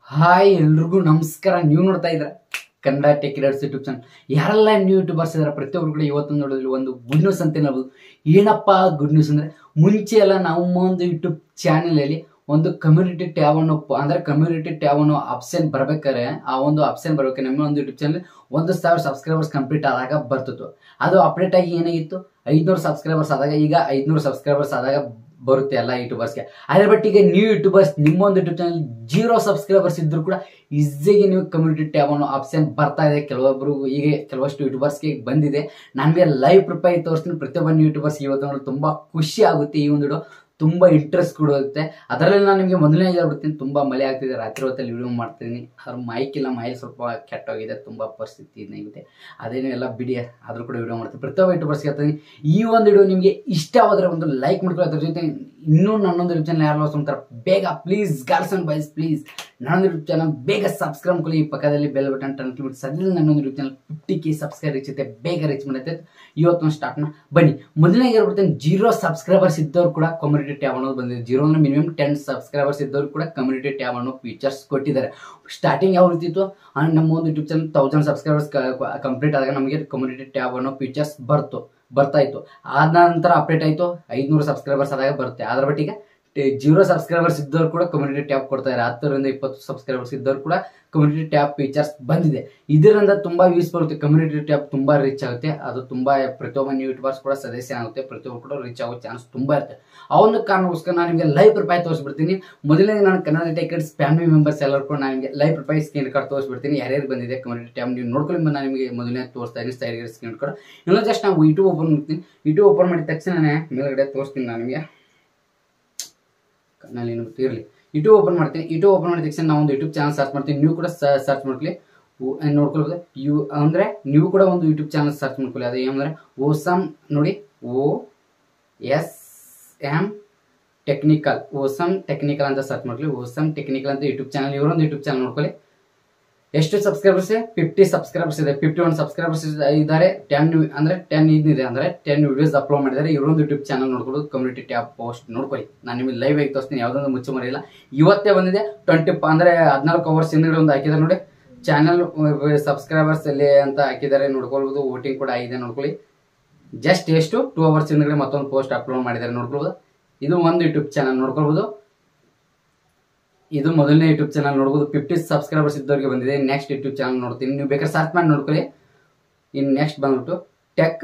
Hi ಎಲ್ರಿಗೂ ನಮಸ್ಕಾರ ನೀವು ನೋಡ್ತಾ ಇದ್ರ Kannada tech rides YouTube channel ಯಾರೆಲ್ಲ ನ್ಯೂ ಯೂಟ್ಯೂಬರ್ಸ್ ಇದಾರೆ ಪ್ರತಿಯೊಬ್ಬರು ಕೂಡ ಇವತ್ತು ನೋಡೋದ್ರಲ್ಲಿ ಒಂದು ಗುಡ್ ನ್ಯೂಸ್ ಅಂತ ಹೇಳ್ಬೋದು ಏನಪ್ಪ ಗುಡ್ ನ್ಯೂಸ್ ಅಂದ್ರೆ ಮುಂಚೆ ಎಲ್ಲ ನಮ್ಮ ಒಂದು ಯೂಟ್ಯೂಬ್ ಚಾನಲಲ್ಲಿ ಒಂದು ಕಮ್ಯುನಿಟಿ ಟ್ಯಾಬ್ ಅನ್ನು ಪ- ಅಂದ್ರೆ ಕಮ್ಯುನಿಟಿ ಟ್ಯಾಬ್ ಅನ್ನೋ ಆಪ್ಷನ್ ಬರ್ಬೇಕಾದ್ರೆ ಆ ಒಂದು ಆಪ್ಷನ್ ಬರ್ಬೇಕಾದ್ರೆ ನಮ್ಮ ಒಂದು ಯೂಟ್ಯೂಬ್ ಚಾನಲ್ ಒಂದು ಸಾವಿರ ಸಬ್ಸ್ಕ್ರೈಬರ್ಸ್ ಕಂಪ್ಲೀಟ್ ಆದಾಗ ಬರ್ತಿತ್ತು ಅದು ಅಪ್ಡೇಟ್ ಆಗಿ ಏನಾಗಿತ್ತು ಐದ್ನೂರು ಸಬ್ಸ್ಕ್ರೈಬರ್ಸ್ ಆದಾಗ ಈಗ ಐದ್ನೂರು ಸಬ್ಸ್ಕ್ರೈಬರ್ಸ್ ಆದಾಗ ಬರುತ್ತೆ ಎಲ್ಲ ಯೂಟ್ಯೂಬರ್ಸ್ಗೆ ಅದ್ರ ಬಟ್ ಈಗ ನ್ಯೂ ಯೂಟ್ಯೂಬರ್ಸ್ ನಿಮ್ಮೊಂದು ಯೂಟ್ಯೂಬ್ ಚಾನಲ್ ಜೀರೋ ಸಬ್ಸ್ಕ್ರೈಬರ್ಸ್ ಇದ್ರು ಕೂಡ ಈಸಿಯಾಗಿ ನೀವು ಕಮ್ಯುನಿಟಿ ಟ್ಯಾಬ್ ಅನ್ನೋ ಆಪ್ಷನ್ ಬರ್ತಾ ಇದೆ ಕೆಲವೊಬ್ರು ಈಗ ಕೆಲವಷ್ಟು ಯೂಟ್ಯೂಬರ್ಸ್ಗೆ ಬಂದಿದೆ ನನಗೆ ಲೈವ್ ಪ್ರಿಪೇರ್ ತೋರಿಸ್ತೀನಿ ಪ್ರತಿಯೊಬ್ಬ ಯೂಟ್ಯೂಬರ್ಸ್ ಇವತ್ತು ನೋಡಿ ತುಂಬಾ ಖುಷಿ ಆಗುತ್ತೆ ಈ ಒಂದು video. ತುಂಬಾ ಇಂಟ್ರೆಸ್ಟ್ ಕೊಡುತ್ತೆ ಅದರಲ್ಲಿ ನಾನು ನಿಮಗೆ ಮೊದಲನೇ ಹೇಳ್ಬಿಡ್ತೀನಿ ತುಂಬಾ ಮಳೆ ಆಗ್ತಿದೆ ರಾತ್ರಿ ಹೊತ್ತಲ್ಲಿ ವಿಡಿಯೋ ಮಾಡ್ತೀನಿ ಅದ್ರ ಮೈಕ್ ಇಲ್ಲ ಮೈಲ್ ಸ್ವಲ್ಪ ಕೆಟ್ಟೋಗಿದೆ ತುಂಬಾ ಪರಿಸ್ಥಿತಿ ಇದಾಗಿದೆ ಅದೇನು ಎಲ್ಲ ಬಿಡಿ ಆದ್ರೂ ಕೂಡ ವಿಡಿಯೋ ಮಾಡ್ತೀನಿ ಪ್ರತಿಯೊಬ್ಬ ಯೂಟ್ಯೂಬರ್ಸ್ ಹೇಳ್ತೀನಿ ಈ ಒಂದು ವಿಡಿಯೋ ನಿಮಗೆ ಇಷ್ಟವಾದ್ರೆ ಒಂದು ಲೈಕ್ ಮಾಡ್ಕೊಳ್ಳಿ ಅದ್ರ ಜೊತೆ ಇನ್ನೂ ನನ್ನೊಂದು ಯೂಟ್ಯೂಬ್ ಚಾನಲ್ ಯಾರು ಅಂತಾರೆ ಬೇಗ please girls and boys please ನನ್ನೊಂದು ಯೂಟ್ಯೂಬ್ ಚಾನಲ್ ಬೇಗ ಸಬ್ಸ್ಕ್ರೈಬ್ ಮಾಡ್ಕೊಳ್ಳಿ ಈ ಪಕ್ಕದಲ್ಲಿ ಬೆಲ್ ಬಟನ್ ಟನ್ ಕ್ಲಿಕ್ ಸದ್ಯದಲ್ಲಿ ನನ್ನೊಂದು YouTube channel fifty K subscribe reach ಐತೆ ಬೇಗ ರೀಚ್ ಮಾಡುತ್ತೆ ಇವತ್ತು ಸ್ಟಾರ್ಟ್ ಮಾ ಬನ್ನಿ ಮೊದಲನೇ ಹೇಳ್ಬಿಡ್ತೇನೆ ಜೀರೋ ಸಬ್ಸ್ಕ್ರೈಬರ್ಸ್ ಇದ್ದವ್ರು ಕೂಡ ಕಮ್ಯುನಿಟಿ ಟ್ಯಾಬ್ ಅನ್ನೋದು ಬಂದಿದೆ ಜೀರೋ ಅಂದ್ರೆ ಮಿನಿಮಮ್ ಟೆನ್ ಸಬ್ಸ್ಕ್ರೈಬರ್ಸ್ ಇದ್ದವ್ರು ಕೂಡ ಕಮ್ಯುನಿಟಿ ಟ್ಯಾಬ್ ಅನ್ನೋ ಫೀಚರ್ಸ್ ಕೊಟ್ಟಿದ್ದಾರೆ ಸ್ಟಾರ್ಟಿಂಗ್ ಯಾವ ರೀತಿ ಇತ್ತು ಆ, ನಮ್ಮ ಒಂದು YouTube channel thousand subscribers complete ಆದಾಗ ನಮಗೆ ಕಮ್ಯುನಿಟಿ ಟ್ಯಾಬ್ ಅನ್ನೋ ಫೀಚರ್ಸ್ ಬರ್ತು ಬರ್ತಾ ಇತ್ತು ಆದ ನಂತರ ಅಪ್ಡೇಟ್ ಆಯ್ತು ಐದ್ನೂರು ಸಬ್ಸ್ಕ್ರೈಬರ್ಸ್ ಆದಾಗ ಬರುತ್ತೆ ಅದ್ರ ಬಟ್ ಈಗ ಜೀರೋ ಸಬ್ಸ್ಕ್ರೈಬರ್ಸ್ ಇದ್ದವ್ರು ಕೂಡ ಕಮ್ಯುನಿಟಿ ಟ್ಯಾಬ್ ಕೊಡ್ತಾ ಇದ್ದಾರೆ ಹತ್ತರಿಂದ ಇಪ್ಪತ್ತು ಸಬ್ಸ್ಕ್ರೈಬರ್ಸ್ ಇದ್ದವ್ರು ಕೂಡ ಕಮ್ಯುನಿಟಿ ಟ್ಯಾಬ್ ಫೀಚರ್ಸ್ ಬಂದಿದೆ ಇದರಿಂದ ತುಂಬಾ ಯೂಸ್ ಬರುತ್ತೆ ಕಮ್ಯುನಿಟಿ ಟ್ಯಾಬ್ ತುಂಬಾ ರೀಚ್ ಆಗುತ್ತೆ ಅದು ತುಂಬಾ ಪ್ರತಿಯೊಬ್ಬ ಯೂಟ್ಯೂಬರ್ಸ್ ಕೂಡ ಸದಸ್ಯ ಆಗುತ್ತೆ ಪ್ರತಿಯೊಬ್ಬರು ಕೂಡ ರೀಚ್ ಆಗೋ ಚಾನ್ಸ್ ತುಂಬಾ ಇರುತ್ತೆ ಆ ಒಂದು ಕಾರಣಕ್ಕೋಸ್ಕರ ನಾನು ನಿಮಗೆ ಲೈವ್ ಪ್ರೊಫೈಲ್ ತೋರಿಸ್ಬಿಡ್ತೀನಿ ಮೊದಲನೇ ನಾನು ಕನ್ನಡ ಟೆಕೆಟ್ಸ್ ಫ್ಯಾಮಿಲಿ ಮೆಂಬರ್ಸ್ ಎಲ್ಲರೂ ಕೂಡ ನಾನು ನಿಮಗೆ ಲೈವ್ ಪ್ರೊಫೈಲ್ ಸ್ಕ್ರೀನ್ ಕಾರ್ಡ್ ತೋರಿಸ್ಬಿಡ್ತೀನಿ ಯಾರ್ಯಾರು ಬಂದಿದೆ ಕಮ್ಯುನಿಟಿ ಟ್ಯಾಬ್ ನೀವು ನೋಡ್ಕೊಳ್ಳಿ ನಾನು ನಿಮಗೆ ಮೊದಲನೇ ತೋರಿಸ್ತಾ ಇದ್ದೀನಿ ಸೈಡ್ ಸ್ಕ್ರೀನ್ ಕಾರ್ಡ್ ಇನ್ನೊಂದು ಜಸ್ಟ್ ನಾವು ಯೂಟ್ಯೂಬ್ ಓಪನ್ ಮಾಡ್ತೀನಿ ಯೂಟ್ಯೂಬ್ ಓಪನ್ ಮಾಡಿದ ತಕ್ಷಣ ಮೇಲ್ಗಡೆ ತೋರಿಸ್ತೀನಿ ನಾನು ನಿಮಗೆ ಕಣ್ಣಲ್ಲಿ ಏನು ಇರಲಿ ಯೂಟ್ಯೂಬ್ ಓಪನ್ ಮಾಡ್ತೀನಿ ಯೂಟ್ಯೂಬ್ ಓಪನ್ ಮಾಡಿದ ತಕ್ಷಣ ನಾವು ಒಂದು ಯೂಟ್ಯೂಬ್ ಚಾನಲ್ ಸರ್ಚ್ ಮಾಡ್ತೀನಿ ನೀವು ಕೂಡ ಸರ್ಚ್ ಮಾಡ್ಕೊಳ್ಳಿ ಉ- ಏನ್ ನೋಡ್ಕೊಳ್ಬೋದು ಯು ಅಂದ್ರೆ ನೀವು ಕೂಡ ಒಂದು ಯೂಟ್ಯೂಬ್ ಚಾನಲ್ ಸರ್ಚ್ ಮಾಡ್ಕೊಳ್ಳಿ ಅದು ಏನಂದ್ರೆ ಓಸಮ್ ನೋಡಿ O S M technical awesome technical ಅಂತ ಸರ್ಚ್ ಮಾಡ್ಕೊಳ್ಳಿ ಓಸಮ್ ಟೆಕ್ನಿಕಲ್ ಅಂತ ಯೂಟ್ಯೂಬ್ ಚಾನಲ್ ಇವರೊಂದು ಯೂಟ್ಯೂಬ್ ಚಾನಲ್ ನೋಡ್ಕೊಳ್ಳಿ ಎಷ್ಟು ಸಬ್ಸ್ಕ್ರೈಬರ್ಸ್ ಫಿಫ್ಟಿ ಸಬ್ಸ್ಕ್ರೈಬರ್ಸ್ ಇದೆ ಫಿಫ್ಟಿ ಒನ್ ಸಬ್ಸ್ಕ್ರೈಬರ್ಸ್ ಇದ್ದಾರೆ ಟೆನ್ ಅಂದ್ರೆ ಟೆನ್ ಇದಿದೆ ಅಂದ್ರೆ ಟೆನ್ ವಿಡಿಯೋಸ್ ಅಪ್ಲೋಡ್ ಮಾಡಿದ್ದಾರೆ ಇವರೊಂದು ಯೂಟ್ಯೂಬ್ ಚಾನಲ್ ನೋಡ್ಕೊಂಡು ಕಮ್ಯುನಿಟಿ ಟ್ಯಾಬ್ ಪೋಸ್ಟ್ ನೋಡ್ಕೊಳ್ಳಿ ನಾನು ನಿಮಗೆ ಲೈವ್ ಆಗಿ ತೋರಿಸ್ತೀನಿ ಯಾವುದೊಂದು ಮುಚ್ಚು ಮರೆಯಿಲ್ಲ ಇವತ್ತೇ ಬಂದಿದೆ ಟ್ವೆಂಟಿ ಅಂದ್ರೆ ಹದಿನಾಲ್ಕು ಅವರ್ಸ್ ಹಿಂದ್ಗಡೆ ಒಂದು ಹಾಕಿದ್ದಾರೆ ನೋಡಿ ಚಾನಲ್ ಸಬ್ಸ್ಕ್ರೈಬರ್ಸ್ ಅಲ್ಲಿ ಅಂತ ಹಾಕಿದ್ದಾರೆ ನೋಡ್ಕೊಳ್ಬೋದು ವೋಟಿಂಗ್ ಕೂಡ ಆಗಿದೆ ನೋಡ್ಕೊಳ್ಳಿ ಜಸ್ಟ್ ಎಷ್ಟು ಟೂ ಅವರ್ಸ್ ಹಿಂದ್ಗಡೆ ಮತ್ತೊಂದು ಪೋಸ್ಟ್ ಅಪ್ಲೋಡ್ ಮಾಡಿದ್ದಾರೆ ನೋಡ್ಕೊಳ್ಬೋದು ಇದು ಒಂದು ಯೂಟ್ಯೂಬ್ ಚಾನಲ್ ನೋಡ್ಕೊಳ್ಬೋದು ಇದು ಮೊದಲನೇ ಯೂಟ್ಯೂಬ್ ಚಾನಲ್ ನೋಡ್ಬೋದು ಫಿಫ್ಟಿ ಸಬ್ಸ್ಕ್ರೈಬರ್ಸ್ ಇದ್ದವರಿಗೆ ಬಂದಿದೆ ನೆಕ್ಸ್ಟ್ ಯೂಟ್ಯೂಬ್ ಚಾನಲ್ ನೋಡ್ತೀನಿ ನೀವು ಬೇಕಾದ್ರೆ ಸರ್ಚ್ ಮಾಡಿ ನೋಡ್ಕೊಳ್ಳಿ ಇನ್ನು ನೆಕ್ಸ್ಟ್ ಬಂದ್ಬಿಟ್ಟು ಟೆಕ್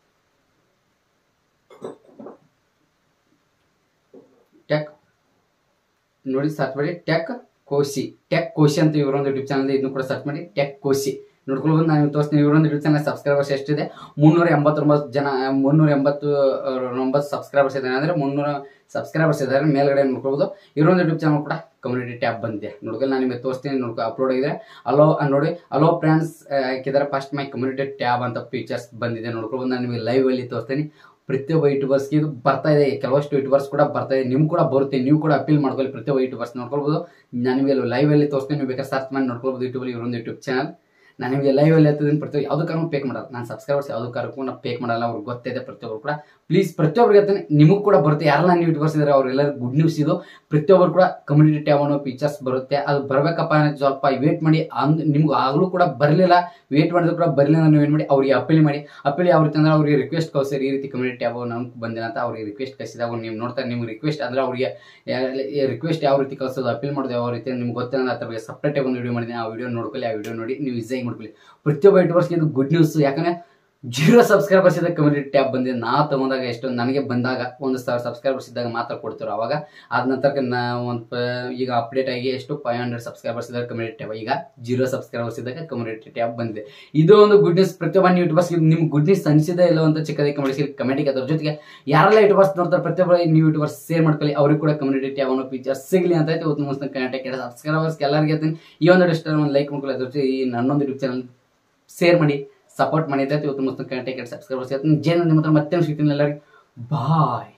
ಟೆಕ್ ನೋಡಿ ಸರ್ಚ್ ಮಾಡಿ ಟೆಕ್ ಕೋಶಿ ಟೆಕ್ ಕೋಶಿ ಅಂತ ಇವರೊಂದು ಯೂಟ್ಯೂಬ್ ಚಾನಲ್ ಇದನ್ನು ಕೂಡ ಸರ್ಚ್ ಮಾಡಿ ಟೆಕ್ ಕೋಶಿ ನೋಡ್ಕೊಳ್ಬೋದು ನಾನು ತೋರಿಸ್ತೀನಿ ಇವರೊಂದು ಯೂಟ್ಯೂಬ್ ಚಾನಲ್ ಸಬ್ಸ್ಕ್ರೈಬರ್ಸ್ ಎಷ್ಟಿದೆ ಮುನ್ನೂರ ಎಂಬತ್ತೊಂಬತ್ತು ಜನ ಮುನ್ನೂರ ಎಂಬತ್ತು ಆ, ಒಂಬತ್ತು ಸಬ್ಸ್ಕ್ರೈಬರ್ಸ್ ಇದ್ದಾರೆ ಅಂದ್ರೆ ಮುನ್ನೂರ ಸಬ್ಸ್ಕ್ರೈಬರ್ಸ್ ಇದ್ದಾರೆ ಮೇಲ್ಗಡೆ ನೋಡ್ಕೊಳ್ಬೋದು ಇವರೊಂದು ಯೂಟ್ಯೂಬ್ ಚಾನಲ್ ಕೂಡ ಕಮ್ಯುನಿಟಿ ಟ್ಯಾಬ್ ಬಂದಿದೆ ನೋಡ್ಕೊಳ್ಳಿ ನಾನು ನಿಮಗೆ ತೋರಿಸ್ತೀನಿ ನೋಡ್ಕೊ ಅಪ್ಲೋಡ್ ಆಗಿದೆ ಅಲೋ ನೋಡಿ ಅಲೋ ಫ್ರೆಂಡ್ಸ್ ಹಾಕಿದ್ದಾರೆ ಫಸ್ಟ್ ಮೈ ಕಮ್ಯುನಿಟಿ ಟ್ಯಾಬ್ ಅಂತ ಫೀಚರ್ಸ್ ಬಂದಿದೆ ನೋಡ್ಕೊಳ್ಬೋದು ನಾನು ನಿಮಗೆ ಲೈವ್ ಅಲ್ಲಿ ತೋರಿಸ್ತೀನಿ ಪ್ರತಿಯೊಬ್ಬ ಯೂಟ್ಯೂಬರ್ಸ್ಗೆ ಇದು ಬರ್ತಾ ಇದೆ ಕೆಲವಷ್ಟು ಯೂಟ್ಯೂಬರ್ಸ್ ಕೂಡ ಬರ್ತಾ ಇದೆ ನಿಮ್ಗೆ ಕೂಡ ಬರುತ್ತೆ ನೀವು ಕೂಡ ಅಪೀಲ್ ಮಾಡ್ಕೊಳ್ಳಿ ಪ್ರತಿಯೊಬ್ಬ ಯೂಟ್ಯೂಬರ್ಸ್ ನೋಡ್ಕೊಳ್ಬೋದು ನಾನು ನಿಮಗೆ ಲೈವ್ ಅಲ್ಲಿ ತೋರಿಸ್ತೀನಿ ನೀವು ಬೇಕಾದ್ರೆ ಸರ್ಚ್ ಮಾಡಿ ನೋಡ್ಕೊಳ್ಬೋದು ಯೂಟ್ಯೂಬಲ್ಲಿ ಇವರೊಂದು ಯೂಟ್ಯೂಬ್ ಚಾನಲ್ ನಾನು ನಿಮಗೆ ಲೈವ್ ಅಲ್ಲಿ ಹೇಳ್ತಿದ್ದೀನಿ ಪ್ರತಿ ಯಾವುದೋ ಕಾರಣಕ್ಕೂ ಪೇಕ್ ಮಾಡಲ್ಲ ನಾನು ಸಬ್ಸ್ಕ್ರೈಬರ್ಸ್ ಯಾವುದೋ ಕಾರಣಕ್ಕೂ ನಾನು ಪೇಕ್ ಮಾಡಲ್ಲ ಅವ್ರಿಗೆ ಗೊತ್ತಿದೆ ಪ್ರತಿಯೊಬ್ಬರು ಕೂಡ ಪ್ಲೀಸ್ ಪ್ರತಿಯೊಬ್ಬರಿಗೆ ಹೇಳ್ತೀನಿ ನಿಮಗೂ ಕೂಡ ಬರುತ್ತೆ ಯಾರೆಲ್ಲ ನೀವು ಯೂಟ್ಯೂಬರ್ಸ್ ಇದ್ದಾರೆ ಅವರೆಲ್ಲರೂ ಗುಡ್ ನ್ಯೂಸ್ ಇದು ಪ್ರತಿಯೊಬ್ಬರು ಕೂಡ ಕಮ್ಯುನಿಟಿ ಟ್ಯಾಬ್ ಅನ್ನೋ ಫೀಚರ್ಸ್ ಬರುತ್ತೆ ಅದು ಬರಬೇಕಪ್ಪ ಅನ್ನೋದು ಸ್ವಲ್ಪ ವೇಟ್ ಮಾಡಿ ಅಂದ್ ನಿಮ್ಗೆ ಆಗಲೂ ಕೂಡ ಬರಲಿಲ್ಲ ವೇಟ್ ಮಾಡಿದ್ರು ಕೂಡ ಬರಲಿಲ್ಲ ನೀವು ಏನು ಮಾಡಿ ಅವ್ರಿಗೆ ಅಪೀಲ್ ಮಾಡಿ ಅಪೀಲ್ ಯಾವ ರೀತಿ ಅಂದ್ರೆ ಅವ್ರಿಗೆ ರಿಕ್ವೆಸ್ಟ್ ಕಳಿಸಿರಿ ಈ ರೀತಿ ಕಮ್ಯುನಿಟಿ ಟ್ಯಾಬ್ ನಮ್ಗೆ ಬಂದಿಲ್ಲ ಅಂತ ಅವ್ರಿಗೆ ರಿಕ್ವೆಸ್ಟ್ ಕಳಿಸಿದಾಗ ನೀವು ನೋಡ್ತಾರೆ ನಿಮ್ಗೆ ರಿಕ್ವೆಸ್ಟ್ ಅಂದ್ರೆ ಅವ್ರಿಗೆ ರಿಕ್ವೆಸ್ಟ್ ಯಾವ ರೀತಿ ಕಳಿಸೋದು ಅಪೀಲ್ ಮಾಡೋದು ಯಾವ ರೀತಿ ನಿಮ್ಗೆ ಗೊತ್ತಿಲ್ಲ ಅಂದ್ರೆ ಅದ್ರ ಬಗ್ಗೆ ಸಪ್ರೇಟ್ ಒಂದು ವಿಡಿಯೋ ಮಾಡಿದ್ದೀನಿ ಆ ವಿಡಿಯೋ ನೋಡ್ಕೊಳ್ಳಿ ಆ ವಿಡಿಯೋ ನೋಡಿ ನೀವು ಈಸಿಯಾಗಿ ಮಾಡ್ಕೊಳ್ಳಿ ಪ್ರತಿಯೊಬ್ಬ ಯೂಟ್ಯೂಬರ್ಸ್ಗೆ ಇದು ಗುಡ್ ನ್ಯೂಸ್ ಯಾಕಂದ್ರೆ ಜೀರೋ ಸಬ್ಸ್ಕ್ರೈಬರ್ಸ್ ಇದ್ದ ಕಮ್ಯುನಿಟಿ ಟ್ಯಾಬ್ ಬಂದಿದೆ ನಾ ತಗೊಂಡಾಗ ಎಷ್ಟು ನನಗೆ ಬಂದಾಗ ಒಂದು ಸಾವಿರ ಸಬ್ಸ್ಕ್ರೈಬರ್ಸ್ ಇದ್ದಾಗ ಮಾತ್ರ ಕೊಡ್ತಿರೋ ಅವಾಗ ಆದ ನಂತರ ನಾ ಒಂದು ಪ- ಈಗ ಅಪ್ಡೇಟ್ ಆಗಿ ಎಷ್ಟು ಫೈವ್ ಹಂಡ್ರೆಡ್ ಸಬ್ಸ್ಕ್ರೈಬರ್ಸ್ ಇದ್ದಾಗ ಕಮ್ಯುನಿಟಿ ಟ್ಯಾಬ್ ಈಗ ಜೀರೋ ಸಬ್ಸ್ಕ್ರೈಬರ್ಸ್ ಇದ್ದಾಗ ಕಮ್ಯುನಿಟಿ ಟ್ಯಾಬ್ ಬಂದಿದೆ ಇದು ಒಂದು ಗುಡ್ ನ್ಯೂಸ್ ಪ್ರತಿಯೊಬ್ಬ ಯೂಟ್ಯೂಬರ್ಸ್ ನಿಮ್ಗೆ ಗುಡ್ ನ್ಯೂಸ್ ಅನಿಸಿದೆ ಇಲ್ಲ ಅಂತ ಚಿಕ್ಕದಾಗಿ ಕಮೆಂಟ್ಸ್ ಕಮೆಂಟಿಗೆ ಅದ್ರ ಜೊತೆಗೆ ಯಾರೆಲ್ಲ ಯೂಟ್ಯೂಬರ್ಸ್ ನೋಡ್ತಾರೆ ಪ್ರತಿಯೊಬ್ಬ ನೀವು ಯೂಟ್ಯೂಬರ್ಸ್ ಶೇರ್ ಮಾಡ್ಕೊಳ್ಳಿ ಅವ್ರಿಗೆ ಕೂಡ ಕಮ್ಯುನಿಟಿ ಟ್ಯಾಬ್ ಅನ್ನೋ ಫೀಚರ್ಸ್ ಸಿಗಲಿ ಅಂತ ಐತೆ ಉತ್ತಮ ಕರ್ನಾಟಕ ಸಬ್ಸ್ಕ್ರೈಬರ್ಸ್ ಎಲ್ಲರಿಗೆ ಹೇಳ್ತೀನಿ ಈ ಒಂದು ಇಷ್ಟ ಒಂದು ಲೈಕ್ ಮಾಡ್ಕೊಳ್ಳಿ ಅದ್ರ ಜೊತೆ ಈ ನನ್ನೊಂದು ಯೂಟ್ಯೂಬ್ ಚಾನಲ್ ಶೇರ್ ಮಾಡಿ ಸಪೋರ್ಟ್ ಮಾಡಿ ಅಂತ ಉತ್ತಮ ಕರ್ನಾಟಕ ಸಬ್ಸ್ಕ್ರೈಬರ್ಸ್ ಹೇಳ್ತೀನಿ ಜೇನು ನಿಮ್ಮ ಹತ್ರ ಮತ್ತೆ ಸಿಗ್ತೀನಿ ಎಲ್ಲರಿಗೆ ಬಾಯ್